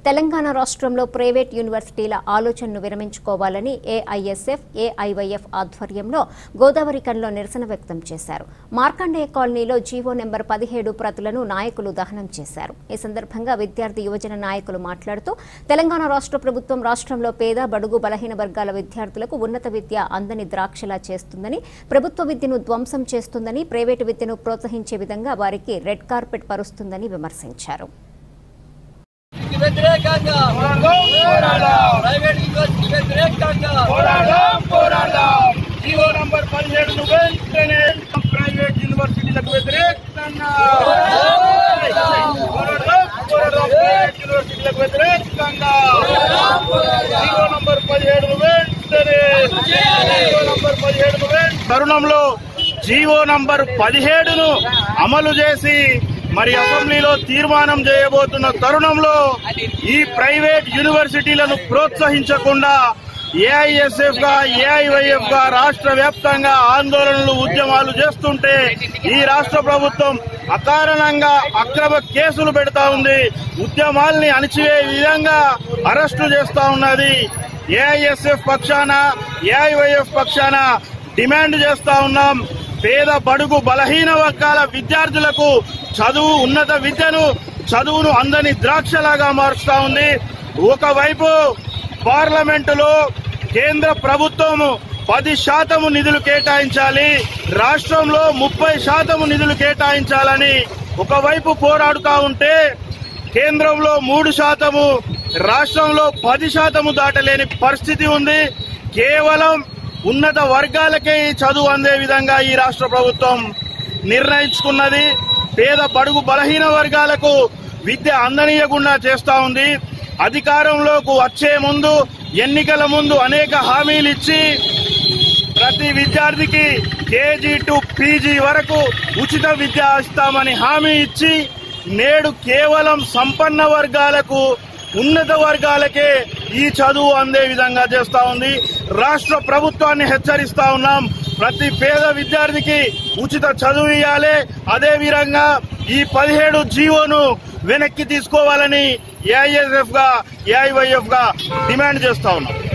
తెలంగాణ రాష్ట్రంలో ప్రైవేట్ యూనివర్సిటీల ఆలోచనను విరమించుకోవాలని ఏఐఎస్ఎఫ్ ఏఐవైఎఫ్ ఆధ్వర్యంలో గోదావరికంలో నిరసన వ్యక్తం చేశారు మార్కండేయ కాలనీలో జీవో నెంబర్ పదిహేడు ప్రతులను నాయకులు దహనం చేశారు ఈ సందర్భంగా విద్యార్థి యువజన నాయకులు మాట్లాడుతూ తెలంగాణ రాష్ట్ర ప్రభుత్వం రాష్ట్రంలో పేద బడుగు బలహీన వర్గాల విద్యార్థులకు ఉన్నత విద్య అందని ద్రాక్షలా చేస్తుందని ప్రభుత్వ విద్యను ధ్వంసం చేస్తుందని ప్రైవేటు విద్యను ప్రోత్సహించే విధంగా వారికి రెడ్ కార్పెట్ పరుస్తుందని విమర్శించారు కి వ్యతిరేకంగా ప్రైవేట్ యూనివర్సిటీ వ్యతిరేకంగా పోరాడదాం పోరాడదాం జీవో నంబర్ పదిహేడును వెంటనే ప్రైవేట్ యూనివర్సిటీలకు వ్యతిరేకంగా పోరాడదాం పోరాడదాం ప్రైవేట్ యూనివర్సిటీలకు వ్యతిరేకంగా జీవో నంబర్ పదిహేడును వెంటనే జీవో నంబర్ పదిహేడును వెంటనే తరుణంలో జీవో నంబర్ పదిహేడును అమలు చేసి మరి అసెంబ్లీలో తీర్మానం చేయబోతున్న తరుణంలో ఈ ప్రైవేట్ యూనివర్సిటీలను ప్రోత్సహించకుండా ఏఐఎస్ఎఫ్ గా ఏఐవైఎఫ్ గా రాష్ట్ర వ్యాప్తంగా ఆందోళనలు ఉద్యమాలు చేస్తుంటే ఈ రాష్ట్ర ప్రభుత్వం అకారణంగా అక్రమ కేసులు పెడతా ఉంది ఉద్యమాల్ని అణిచివే విధంగా అరెస్టు చేస్తా ఉన్నది ఏఐఎస్ఎఫ్ పక్షాన ఏఐవైఎఫ్ పక్షాన డిమాండ్ చేస్తా ఉన్నాం పేద బడుగు బలహీన వర్గాల విద్యార్థులకు చదువు ఉన్నత విద్యను చదువును అందని ద్రాక్షలాగా మారుస్తా ఉంది ఒకవైపు పార్లమెంటులో కేంద్ర ప్రభుత్వము పది శాతము నిధులు కేటాయించాలి రాష్ట్రంలో ముప్పై శాతము నిధులు కేటాయించాలని ఒకవైపు పోరాడుతా ఉంటే కేంద్రంలో మూడు శాతము రాష్ట్రంలో పది శాతము దాటలేని పరిస్థితి ఉంది కేవలం ఉన్నత వర్గాలకే ఈ చదువు అందే విధంగా ఈ రాష్ట్ర ప్రభుత్వం నిర్ణయించుకున్నది పేద బడుగు బలహీన వర్గాలకు విద్య అందనీయకుండా చేస్తా ఉంది అధికారంలోకి వచ్చే ముందు ఎన్నికల ముందు అనేక హామీలు ఇచ్చి ప్రతి విద్యార్థికి కేజీ టు పీజీ వరకు ఉచిత విద్య ఇస్తామని హామీ ఇచ్చి నేడు కేవలం సంపన్న వర్గాలకు ఉన్నత వర్గాలకే ఈ చదువు అందే విధంగా చేస్తా ఉంది రాష్ట్ర ప్రభుత్వాన్ని హెచ్చరిస్తా ఉన్నాం ప్రతి పేద విద్యార్థికి ఉచిత చదువు ఇవ్వాలి అదే విధంగా ఈ పదిహేడు జీవోను వెనక్కి తీసుకోవాలని ఏఐఎస్ఎఫ్ గా ఏఐవైఎఫ్ గా డిమాండ్ చేస్తా ఉన్నాం